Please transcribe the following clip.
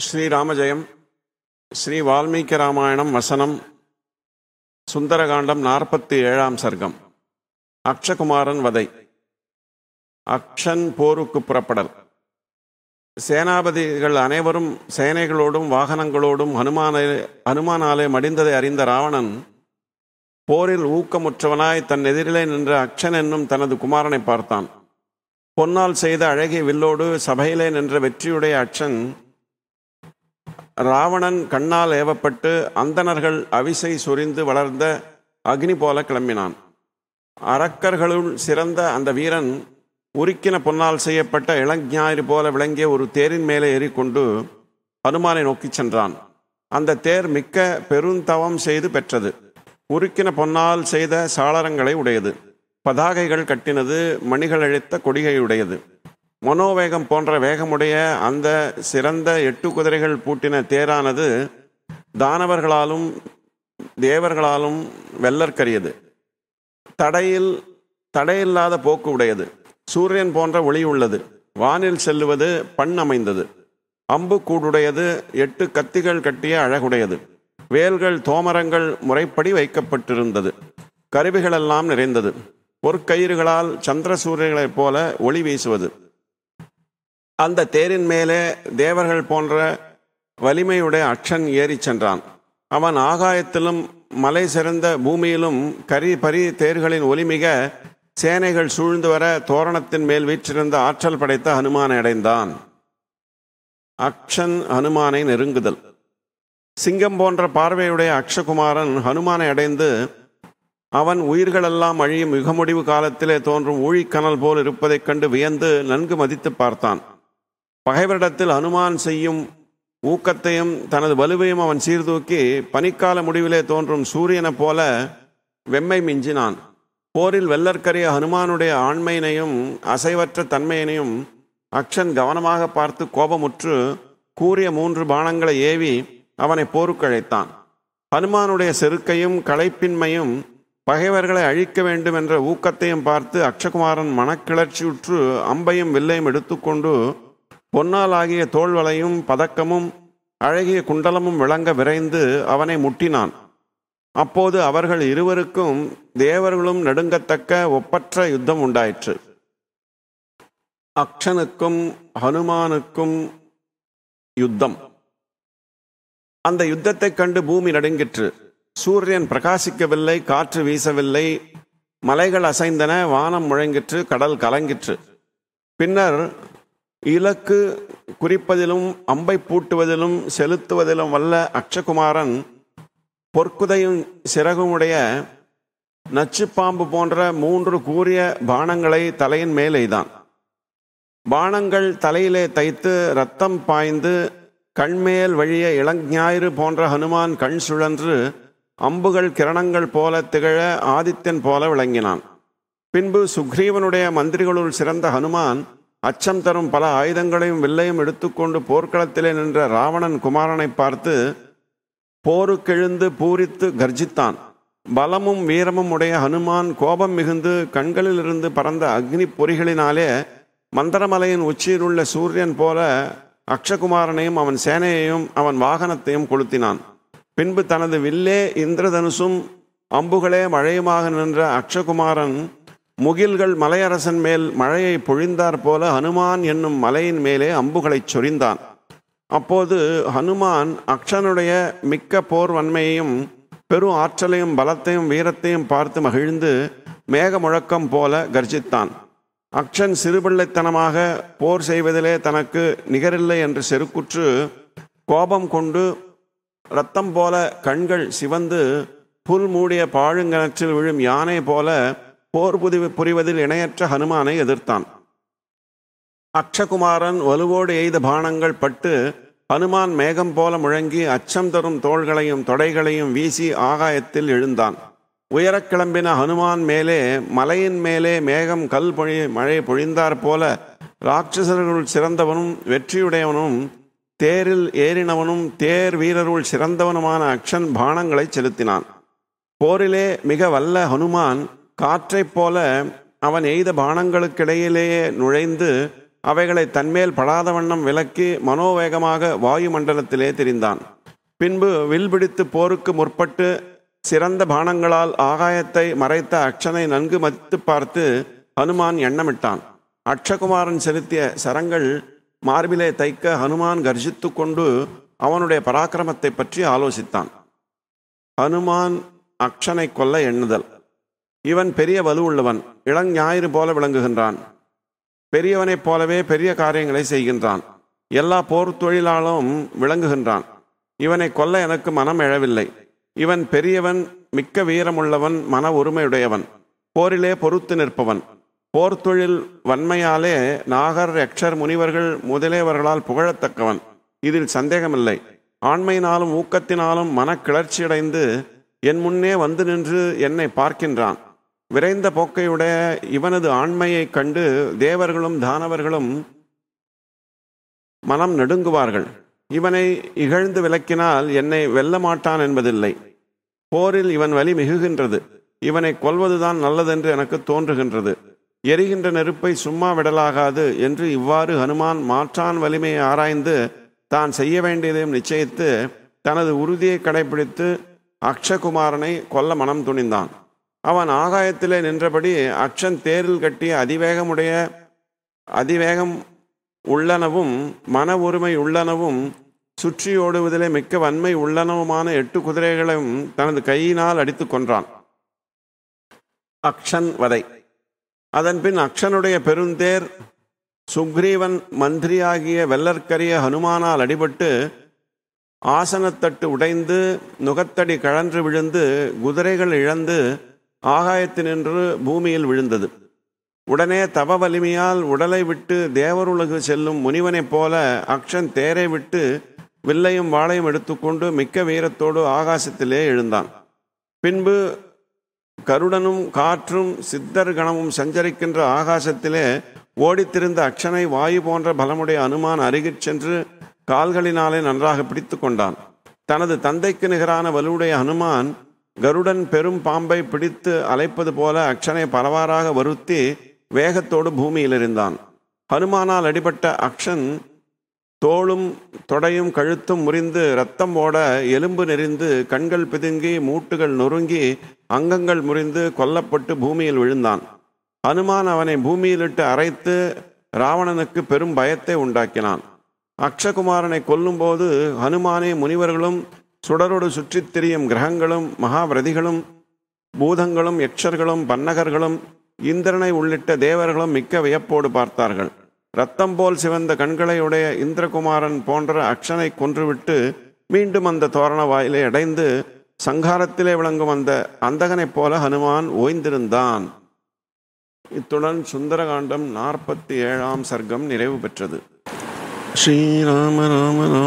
ஸ்ரீராமஜெயம் ஸ்ரீ வால்மீகி ராமாயணம் வசனம் சுந்தரகாண்டம் நாற்பத்தி ஏழாம் சர்க்கம் அக்ஷகுமாரன் வதை அக்ஷன் போருக்கு புறப்படல் சேனாபதிகள் அனைவரும் சேனைகளோடும் வாகனங்களோடும் ஹனுமானை ஹனுமானாலே மடிந்ததை அறிந்த ராவணன் போரில் ஊக்கமுற்றவனாய் தன் எதிரிலே நின்ற அக்ஷன் என்னும் தனது குமாரனை பார்த்தான் பொன்னால் செய்த அழகிய வில்லோடு சபையிலே நின்ற வெற்றியுடைய அக்ஷன் ராவணன் கண்ணால் ஏவப்பட்டு அந்தணர்கள் அவிசை சொரிந்து வளர்ந்த அக்னி போல கிளம்பினான் அரக்கர்களுள் சிறந்த அந்த வீரன் உருக்கின பொன்னால் செய்யப்பட்ட இளஞ்ஞாயிறு போல விளங்கிய ஒரு தேரின் மேலே ஏறிக்கொண்டு ஹனுமானை நோக்கிச் சென்றான் அந்த தேர் மிக்க பெருந்தவம் செய்து பெற்றது உருக்கின பொன்னால் செய்த சாளரங்களை உடையது பதாகைகள் கட்டினது மணிகள் அழித்த கொடிகையுடையது மனோவேகம் போன்ற வேகமுடைய அந்த சிறந்த எட்டு குதிரைகள் பூட்டின தேரானது தானவர்களாலும் தேவர்களாலும் வெல்லற்கரியது தடையில் தடையில்லாத போக்கு உடையது சூரியன் போன்ற ஒளி உள்ளது வானில் செல்லுவது பண் அமைந்தது அம்பு கூடுடையது எட்டு கத்திகள் கட்டிய அழகுடையது வேல்கள் தோமரங்கள் முறைப்படி வைக்கப்பட்டிருந்தது கருவிகளெல்லாம் நிறைந்தது பொற்கயிறுகளால் சந்திர சூரியர்களைப் போல ஒளி வீசுவது அந்த தேரின் மேலே தேவர்கள் போன்ற வலிமையுடைய அக்ஷன் ஏறிச் சென்றான் அவன் ஆகாயத்திலும் மலை சிறந்த பூமியிலும் கரி பரி தேர்களின் ஒலிமிக சேனைகள் சூழ்ந்து வர தோரணத்தின் மேல் வீற்றிருந்த ஆற்றல் படைத்த ஹனுமானை அடைந்தான் அக்ஷன் ஹனுமானை நெருங்குதல் சிங்கம் போன்ற பார்வையுடைய அக்ஷகுமாரன் ஹனுமானை அடைந்து அவன் உயிர்களெல்லாம் அழியும் யுகமுடிவு காலத்திலே தோன்றும் ஊழிக்கனல் போல் இருப்பதைக் கண்டு வியந்து நன்கு மதித்து பார்த்தான் பகைவரிடத்தில் ஹனுமான் செய்யும் ஊக்கத்தையும் தனது வலுவையும் அவன் சீர்தூக்கி பனிக்கால முடிவிலே தோன்றும் சூரியனைப் போல வெம்மை மிஞ்சினான் போரில் வெள்ளற்கரிய ஹனுமானுடைய ஆண்மையினையும் அசைவற்ற தன்மையினையும் அக்ஷன் கவனமாக பார்த்து கோபமுற்று கூறிய மூன்று பானங்களை ஏவி அவனை போருக்கு அழைத்தான் ஹனுமானுடைய செருக்கையும் களைப்பின்மையும் பகைவர்களை அழிக்க வேண்டும் என்ற ஊக்கத்தையும் பார்த்து அக்ஷகுமாரன் மனக்கிளர்ச்சியுற்று அம்பையும் வில்லையும் எடுத்துக்கொண்டு பொன்னால் ஆகிய தோள்வலையும் பதக்கமும் அழகிய குண்டலமும் விளங்க விரைந்து அவனை முட்டினான் அப்போது அவர்கள் இருவருக்கும் தேவர்களும் நடுங்கத்தக்க ஒப்பற்ற யுத்தம் உண்டாயிற்று அக்ஷனுக்கும் ஹனுமானுக்கும் யுத்தம் அந்த யுத்தத்தைக் கண்டு பூமி நடுங்கிற்று சூரியன் பிரகாசிக்கவில்லை காற்று வீசவில்லை மலைகள் அசைந்தன வானம் முழங்கிற்று கடல் கலங்கிற்று பின்னர் இலக்கு குறிப்பதிலும் அம்பை பூட்டுவதிலும் செலுத்துவதிலும் வல்ல அக்ஷகுமாரன் பொற்குதையும் சிறகுமுடைய நச்சுப்பாம்பு போன்ற மூன்று கூறிய பானங்களை தலையின் மேல் எய்தான் பானங்கள் தலையிலே தைத்து ரத்தம் பாய்ந்து கண்மேல் வழிய இளஞ்ஞாயிறு போன்ற ஹனுமான் கண் சுழன்று அம்புகள் கிரணங்கள் போல திகழ ஆதித்யன் போல விளங்கினான் பின்பு சுக்ரீவனுடைய மந்திரிகளுள் சிறந்த ஹனுமான் அச்சம் தரும் பல ஆயுதங்களையும் வில்லையும் எடுத்துக்கொண்டு போர்க்களத்திலே நின்ற ராவணன் குமாரனை பார்த்து போருக்கெழுந்து பூரித்து கர்ஜித்தான் பலமும் வீரமும் உடைய ஹனுமான் கோபம் மிகுந்து கண்களிலிருந்து பறந்த அக்னி பொறிகளினாலே மந்தரமலையின் உச்சியில் உள்ள சூரியன் போல அக்ஷகுமாரனையும் அவன் சேனையையும் அவன் வாகனத்தையும் கொளுத்தினான் பின்பு தனது வில்லே இந்திரதனுசும் அம்புகளே மழையுமாக நின்ற அக்ஷகுமாரன் முகில்கள் மலையரசன் மேல் மழையை பொழிந்தார் போல ஹனுமான் என்னும் மலையின் மேலே அம்புகளைச் சொரிந்தான் அப்போது ஹனுமான் அக்ஷனுடைய மிக்க போர் வன்மையையும் பெரு ஆற்றலையும் பலத்தையும் வீரத்தையும் பார்த்து மகிழ்ந்து மேக முழக்கம் போல கர்ஜித்தான் அக்ஷன் சிறுபிள்ளைத்தனமாக போர் செய்வதிலே தனக்கு நிகரில்லை என்று செருக்குற்று கோபம் கொண்டு ரத்தம் போல கண்கள் சிவந்து புல் மூடிய பாழுங்கிணற்றில் விழும் யானை போல போர் புதி புரிவதில் இணையற்ற ஹனுமானை எதிர்த்தான் அக்ஷகுமாரன் வலுவோடு எய்த பானங்கள் பட்டு ஹனுமான் மேகம் போல முழங்கி அச்சம் தரும் தோள்களையும் தொடைகளையும் வீசி ஆகாயத்தில் எழுந்தான் உயரக் கிளம்பின ஹனுமான் மேலே மலையின் மேலே மேகம் கல் பொழி மழை பொழிந்தார் போல ராட்சசர்களுள் சிறந்தவனும் வெற்றியுடையவனும் தேரில் ஏறினவனும் தேர் வீரருள் சிறந்தவனுமான அக்ஷன் பானங்களை செலுத்தினான் போரிலே மிக வல்ல ஹனுமான் காற்றைப் போல அவன் எய்த பானங்களுக்கிடையிலேயே நுழைந்து அவைகளை தன்மேல் படாத வண்ணம் விலக்கி மனோவேகமாக வாயுமண்டலத்திலே திரிந்தான் பின்பு வில் பிடித்து போருக்கு முற்பட்டு சிறந்த பானங்களால் ஆகாயத்தை மறைத்த அக்ஷனை நன்கு மதித்து பார்த்து ஹனுமான் எண்ணமிட்டான் அக்ஷகுமாரன் செலுத்திய சரங்கள் மார்பிலே தைக்க ஹனுமான் கர்ஜித்து கொண்டு அவனுடைய பராக்கிரமத்தை பற்றி ஆலோசித்தான் ஹனுமான் அக்ஷனை கொல்ல எண்ணுதல் இவன் பெரிய வலுவுள்ளவன் இளஞாயிறு போல விளங்குகின்றான் பெரியவனைப் போலவே பெரிய காரியங்களை செய்கின்றான் எல்லா போர் தொழிலாலும் விளங்குகின்றான் இவனை கொல்ல எனக்கு மனம் எழவில்லை இவன் பெரியவன் மிக்க வீரமுள்ளவன் மன உரிமையுடையவன் போரிலே பொறுத்து நிற்பவன் போர் தொழில் வன்மையாலே நாகர் யக்ஷர் முனிவர்கள் முதலியவர்களால் புகழத்தக்கவன் இதில் சந்தேகமில்லை ஆண்மையினாலும் ஊக்கத்தினாலும் மனக்கிளர்ச்சியடைந்து என் முன்னே வந்து நின்று என்னை பார்க்கின்றான் விரைந்த போக்கையுடைய இவனது ஆண்மையைக் கண்டு தேவர்களும் தானவர்களும் மனம் நடுங்குவார்கள் இவனை இகழ்ந்து விலக்கினால் என்னை வெல்ல மாட்டான் என்பதில்லை போரில் இவன் வலி மிகுகின்றது இவனை கொல்வதுதான் நல்லதென்று எனக்கு தோன்றுகின்றது எரிகின்ற நெருப்பை சும்மா விடலாகாது என்று இவ்வாறு ஹனுமான் மாற்றான் வலிமையை ஆராய்ந்து தான் செய்ய வேண்டியதையும் நிச்சயித்து தனது உறுதியை கடைபிடித்து அக்ஷகுமாரனை கொல்ல மனம் துணிந்தான் அவன் ஆகாயத்திலே நின்றபடி அக்ஷன் தேரில் கட்டிய அதிவேகமுடைய அதிவேகம் உள்ளனவும் மன உரிமை உள்ளனவும் சுற்றி ஓடுவதிலே மிக்க வன்மை உள்ளனவுமான எட்டு குதிரைகளையும் தனது கையினால் அடித்து கொன்றான் அக்ஷன் வதை அதன்பின் அக்ஷனுடைய பெருந்தேர் சுக்ரீவன் மந்திரியாகிய வெள்ளற்கரிய ஹனுமானால் அடிபட்டு ஆசனத்தட்டு உடைந்து நுகத்தடி கழன்று விழுந்து குதிரைகள் இழந்து ஆகாயத்தினின்று பூமியில் விழுந்தது உடனே தவ வலிமையால் உடலை விட்டு தேவருலகு செல்லும் முனிவனைப் போல அக்ஷன் தேரை விட்டு வில்லையும் வாளையும் எடுத்துக்கொண்டு மிக்க வீரத்தோடு ஆகாசத்திலே எழுந்தான் பின்பு கருடனும் காற்றும் சித்தர் கணமும் சஞ்சரிக்கின்ற ஆகாசத்திலே ஓடித்திருந்த அக்ஷனை வாயு போன்ற பலமுடைய அனுமான் அருகிற் சென்று கால்களினாலே நன்றாக பிடித்து கொண்டான் தனது தந்தைக்கு நிகரான வலுவுடைய ஹனுமான் கருடன் பெரும் பாம்பை பிடித்து அலைப்பது போல அக்ஷனை பலவாறாக வருத்தி வேகத்தோடு பூமியில் இருந்தான் ஹனுமானால் அடிபட்ட அக்ஷன் தோளும் தொடையும் கழுத்தும் முறிந்து ரத்தம் ஓட எலும்பு நெறிந்து கண்கள் பிதுங்கி மூட்டுகள் நொறுங்கி அங்கங்கள் முறிந்து கொல்லப்பட்டு பூமியில் விழுந்தான் ஹனுமான் அவனை பூமியிலிட்டு அரைத்து ராவணனுக்கு பெரும் பயத்தை உண்டாக்கினான் அக்ஷகுமாரனை கொல்லும்போது ஹனுமானே முனிவர்களும் சுடரோடு சுற்றித் திரியும் கிரகங்களும் மகாவிரதிகளும் பூதங்களும் யக்ஷர்களும் பன்னகர்களும் இந்திரனை உள்ளிட்ட தேவர்களும் மிக்க வியப்போடு பார்த்தார்கள் ரத்தம் போல் சிவந்த கண்களையுடைய இந்திரகுமாரன் போன்ற அக்ஷனை கொன்றுவிட்டு மீண்டும் அந்த தோரண வாயிலை அடைந்து சங்காரத்திலே விளங்கும் அந்த அந்தகனைப் போல ஹனுமான் ஓய்ந்திருந்தான் இத்துடன் சுந்தரகாண்டம் நாற்பத்தி ஏழாம் சர்க்கம் நிறைவு பெற்றது ஸ்ரீராம ராம ராம